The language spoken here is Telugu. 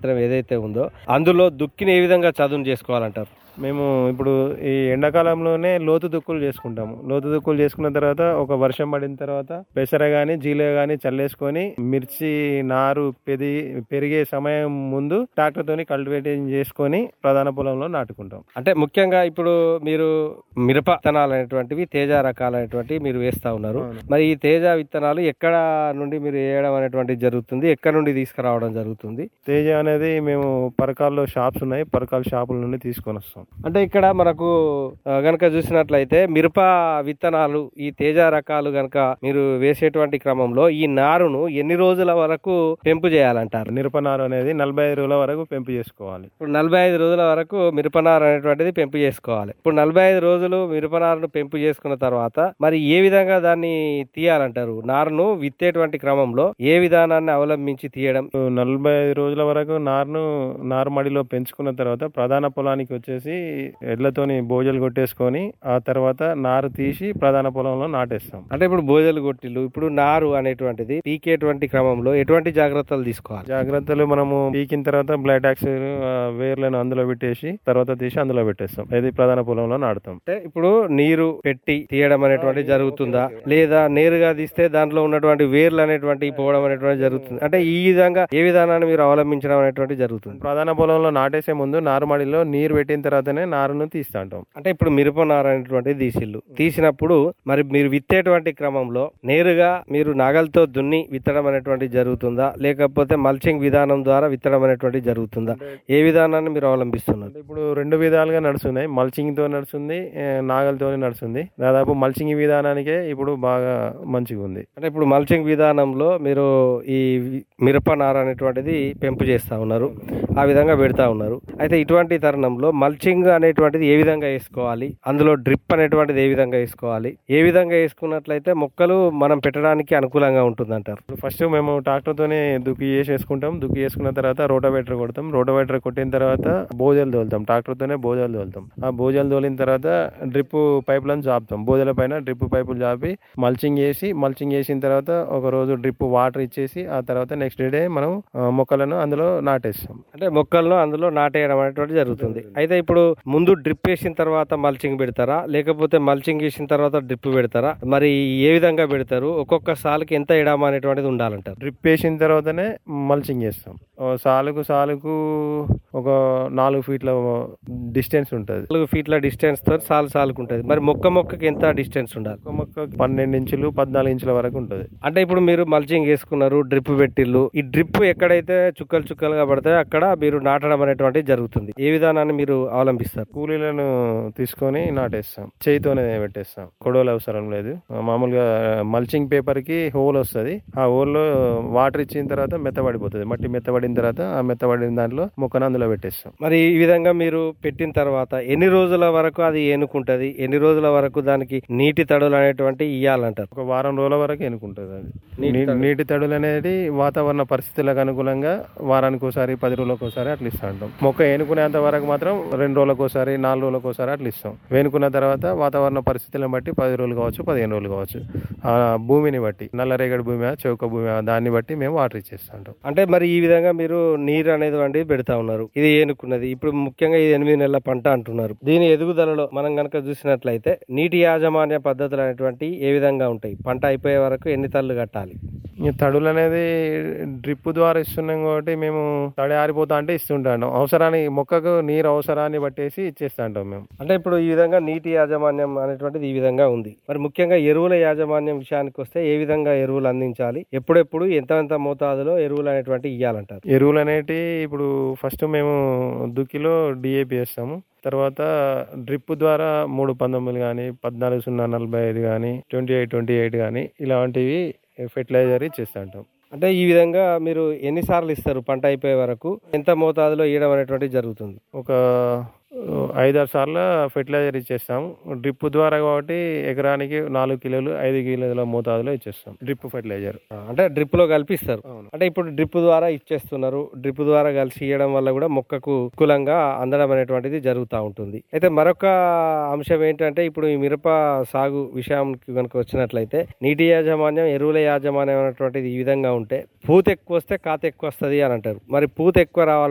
విత్తనం ఏదైతే ఉందో అందులో దుక్కిని ఏ విధంగా చదును చేసుకోవాలంటారు మేము ఇప్పుడు ఈ ఎండాకాలంలోనే లోతు దుక్కులు చేసుకుంటాము లోతు దుక్కులు చేసుకున్న తర్వాత ఒక వర్షం పడిన తర్వాత పెసర గాని జీలే గాని చల్లేసుకొని మిర్చి నారు పెది పెరిగే సమయం ముందు ట్రాక్టర్ తోని కల్టివేటింగ్ చేసుకొని ప్రధాన పొలంలో నాటుకుంటాం అంటే ముఖ్యంగా ఇప్పుడు మీరు మిరప విత్తనాలు అనేటువంటివి తేజ రకాలైనటువంటివి మీరు వేస్తా ఉన్నారు అవును. మరి ఈ తేజ విత్తనాలు ఎక్కడ నుండి మీరు వేయడం అనేటువంటిది జరుగుతుంది ఎక్కడ నుండి తీసుకురావడం జరుగుతుంది తేజ అనేది మేము పరకాల్లో షాప్స్ ఉన్నాయి పరకాల షాపుల నుండి తీసుకొని వస్తాం అంటే ఇక్కడ మనకు ఆ, గనక చూసినట్లయితే మిరప విత్తనాలు ఈ తేజ రకాలు గనక మీరు వేసేటువంటి క్రమంలో ఈ నారును ఎన్ని రోజుల వరకు పెంపు చేయాలంటారు మిరపనారు అనేది నలభై ఐదు రోజుల వరకు పెంపు చేసుకోవాలి ఇప్పుడు నలభై ఐదు రోజుల వరకు మిరపనారు అనేటువంటిది పెంపు చేసుకోవాలి ఇప్పుడు నలభై ఐదు రోజులు మిరపనారును పెంపు చేసుకున్న తర్వాత మరి ఏ విధంగా దాన్ని తీయాలంటారు నారును విత్తేటువంటి క్రమంలో ఏ విధానాన్ని అవలంబించి తీయడం నలభై ఐదు రోజుల వరకు నారును నారు మడిలో పెంచుకున్న తర్వాత ప్రధాన పొలానికి వచ్చేసి ఎడ్లతోని బోజలు కొట్టేసుకొని ఆ తర్వాత నారు తీసి ప్రధాన పొలంలో నాటేస్తాం అంటే ఇప్పుడు భోజలు కొట్టిలు ఇప్పుడు నారు అనేటువంటిది పీకేటువంటి క్రమంలో ఎటువంటి జాగ్రత్తలు తీసుకోవాలి జాగ్రత్తలు మనము పీకిన తర్వాత బ్లైటాక్స్ వేర్లను అందులో పెట్టేసి తర్వాత తీసి అందులో పెట్టేస్తాం ఇది ప్రధాన పొలంలో నాటుతాం అంటే ఇప్పుడు నీరు పెట్టి తీయడం అనేటువంటి జరుగుతుందా లేదా నేరుగా తీస్తే దాంట్లో ఉన్నటువంటి వేర్లు అనేటువంటి పోవడం అనేటువంటి జరుగుతుంది అంటే ఈ విధంగా ఏ విధానాన్ని మీరు అవలంబించడం అనేటువంటి జరుగుతుంది ప్రధాన పొలంలో నాటేసే ముందు నారు మడిలో నీరు పెట్టిన తర్వాతనే నారును తీస్తా ఉంటాం అంటే ఇప్పుడు మిరప నార అనేటువంటిది తీసిల్లు తీసినప్పుడు మరి మీరు విత్తేటువంటి క్రమంలో నేరుగా మీరు నాగలతో దున్ని విత్తడం అనేటువంటి జరుగుతుందా లేకపోతే మల్చింగ్ విధానం ద్వారా విత్తడం అనేటువంటి జరుగుతుందా ఏ విధానాన్ని మీరు అవలంబిస్తున్నారు అంటే ఇప్పుడు రెండు విధాలుగా నడుస్తున్నాయి మల్చింగ్ తో నడుస్తుంది ఏ, నాగలితోనే నడుస్తుంది దాదాపు మల్చింగ్ విధానానికే ఇప్పుడు బాగా మంచిగా ఉంది అంటే ఇప్పుడు మల్చింగ్ విధానంలో మీరు ఈ మిరప నార అనేటువంటిది పెంపు చేస్తా ఉన్నారు ఆ విధంగా పెడతా ఉన్నారు అయితే ఇటువంటి తరుణంలో మల్చింగ్ అనేటువంటిది ఏ విధంగా వేసుకోవాలి అందులో డ్రిప్ అనేటువంటిది ఏ విధంగా వేసుకోవాలి ఏ విధంగా వేసుకున్నట్లయితే మొక్కలు మనం పెట్టడానికి అనుకూలంగా ఉంటుంది అంటారు ఇప్పుడు ఫస్ట్ మేము ట్రాక్టర్ తోనే దుక్కి చేసి వేసుకుంటాం దుక్కి వేసుకున్న తర్వాత రోటోవేటర్ కొడతాం రోటోవేటర్ కొట్టిన తర్వాత బోజలు తోలుతాం ట్రాక్టర్ తోనే బోజలు తోలుతాం ఆ బోజలు తోలిన తర్వాత డ్రిప్ పైపులను చాపుతాం బోజల పైన డ్రిప్ పైపులు చాపి మల్చింగ్ చేసి మల్చింగ్ చేసిన తర్వాత ఒక రోజు డ్రిప్ వాటర్ ఇచ్చేసి ఆ తర్వాత నెక్స్ట్ డే మనం ఆ, మొక్కలను అందులో నాటేస్తాం అంటే మొక్కలను అందులో నాటేయడం అనేటువంటి జరుగుతుంది అయితే ఇప్పుడు ముందు డ్రిప్ వేసిన తర్వాత మల్చింగ్ పెడతారా లేకపోతే మల్చింగ్ వేసిన తర్వాత డ్రిప్ పెడతారా మరి ఏ విధంగా పెడతారు ఒక్కొక్క సాలుకి ఎంత ఎడమ అనేటువంటిది ఉండాలంటారు డ్రిప్ వేసిన తర్వాతనే మల్చింగ్ చేస్తాం ఓ సాలుకు సాలుకు ఒక నాలుగు ఫీట్ల డిస్టెన్స్ ఉంటుంది నాలుగు ఫీట్ల డిస్టెన్స్ తో సాలు సాలుకు ఉంటుంది మరి మొక్క మొక్కకి ఎంత డిస్టెన్స్ ఉండాలి ఒక మొక్క పన్నెండు ఇంచులు పద్నాలుగు ఇంచుల వరకు ఉంటుంది అంటే ఇప్పుడు మీరు మల్చింగ్ వేసుకున్నారు డ్రిప్ పెట్టిల్లు ఈ డ్రిప్ ఎక్కడైతే చుక్కలు చుక్కలుగా పడతాయో అక్కడ మీరు నాటడం అనేటువంటిది జరుగుతుంది ఏ విధానాన్ని మీరు అవలంబిస్తారు కూలీలను తీసుకొని నాటేస్తాం చేయితోనే పెట్టేస్తాం కొడవలు అవసరం లేదు ఆ, మామూలుగా మల్చింగ్ పేపర్ కి హోల్ వస్తుంది ఆ హోల్ లో వాటర్ ఇచ్చిన తర్వాత మెత్తబడిపోతుంది మట్టి మెత్తబడిన తర్వాత ఆ మెత్తబడిన దాంట్లో మొక్కను అందులో పెట్టేస్తాం మరి ఈ విధంగా మీరు పెట్టిన తర్వాత ఎన్ని రోజుల వరకు అది ఏనుకుంటది ఎన్ని రోజుల వరకు దానికి నీటి తడులు అనేటువంటి ఇయ్యాలంటారు ఒక వారం రోజుల వరకు ఎన్నుకుంటుంది అది నీటి నీ- తడులు. నీటి తడులు అనేది వాతావరణ పరిస్థితులకు అనుగుణంగా వారానికి ఒకసారి పది రోజులకు ఒకసారి అట్లా ఇస్తా ఉంటాం మొక్క ఏనుకునేంత వరకు మాత్రం రెండు రోజులకు ఒకసారి నాలుగు రోజులకు ఒకసారి అట్లా ఇస్తాం వేనుకున్న తర్వాత వాతావరణ పరిస్థితులను బట్టి పది రోజులు కావచ్చు పదిహేను రోజులు కావచ్చు ఆ భూమిని బట్టి నల్లరేగడి భూమి చౌక భూమి దాన్ని బట్టి మేము వాటర్ ఇచ్చేస్తా ఉంటాం అంటే మరి ఈ విధంగా మీరు నీరు అనేది వంటి పెడతా ఉన్నారు ఇది ఏనుకున్నది ఇప్పుడు ముఖ్యంగా ఇది ఎనిమిది నెలల పంట అంటున్నారు దీని ఎదుగుదలలో మనం గనక చూసినట్లయితే నీటి యాజమాన్య పద్ధతులు అనేటువంటి ఏ విధంగా ఉంటాయి పంట అయిపోయే వరకు ఎన్ని తల్లు కట్టాలి ఈ తడులు అనేది డ్రిప్ ద్వారా ఇస్తున్నాం కాబట్టి మేము తడి ఆరిపోతా అంటే ఇస్తుంటాం అవసరానికి మొక్కకు నీరు అవసరాన్ని బట్టేసి ఇచ్చేస్తా ఉంటాం మేము అంటే ఇప్పుడు ఈ విధంగా నీటి యాజమాన్యం అనేటువంటిది ఈ విధంగా ఉంది మరి ముఖ్యంగా ఎరువుల యాజమాన్యం విషయానికి వస్తే ఏ విధంగా ఎరువులు అందించాలి ఎప్పుడెప్పుడు ఎంత ఎంత మోతాదులో ఎరువులు అనేటువంటి ఇవ్వాలంటారు ఎరువులు అనేటి ఇప్పుడు ఫస్ట్ మేము దుక్కిలో డిఏపి వేస్తాము తర్వాత డ్రిప్ ద్వారా మూడు పంతొమ్మిది కానీ పద్నాలుగు సున్నా నలభై ఐదు కానీ ట్వంటీ ఎయిట్ ట్వంటీ ఎయిట్ కానీ ఇలాంటివి ఫెర్టిలైజర్ ఇచ్చేస్తా ఉంటాం అంటే ఈ విధంగా మీరు ఎన్నిసార్లు ఇస్తారు పంట అయిపోయే వరకు ఎంత మోతాదులో ఇవ్వడం అనేటువంటి జరుగుతుంది ఒక ఐదారు సార్లు ఫెర్టిలైజర్ ఇచ్చేస్తాం డ్రిప్ ద్వారా కాబట్టి ఎకరానికి నాలుగు కిలోలు ఐదు కిలోల మోతాదులో ఇచ్చేస్తాం డ్రిప్ ఫెర్టిలైజర్ ఆ, అంటే డ్రిప్ లో కల్పిస్తారు అవును. అంటే ఇప్పుడు డ్రిప్ ద్వారా ఇచ్చేస్తున్నారు డ్రిప్ ద్వారా కలిసి ఇవ్వడం వల్ల కూడా మొక్కకు అనుకూలంగా అందడం అనేటువంటిది జరుగుతూ ఉంటుంది అయితే మరొక అంశం ఏంటంటే ఇప్పుడు ఈ మిరప సాగు విషయానికి కనుక వచ్చినట్లయితే నీటి యాజమాన్యం ఎరువుల యాజమాన్యం అనేటువంటిది ఈ విధంగా ఉంటే పూత ఎక్కువ వస్తే కాత ఎక్కువ వస్తుంది అని అంటారు మరి పూత ఎక్కువ రావాలి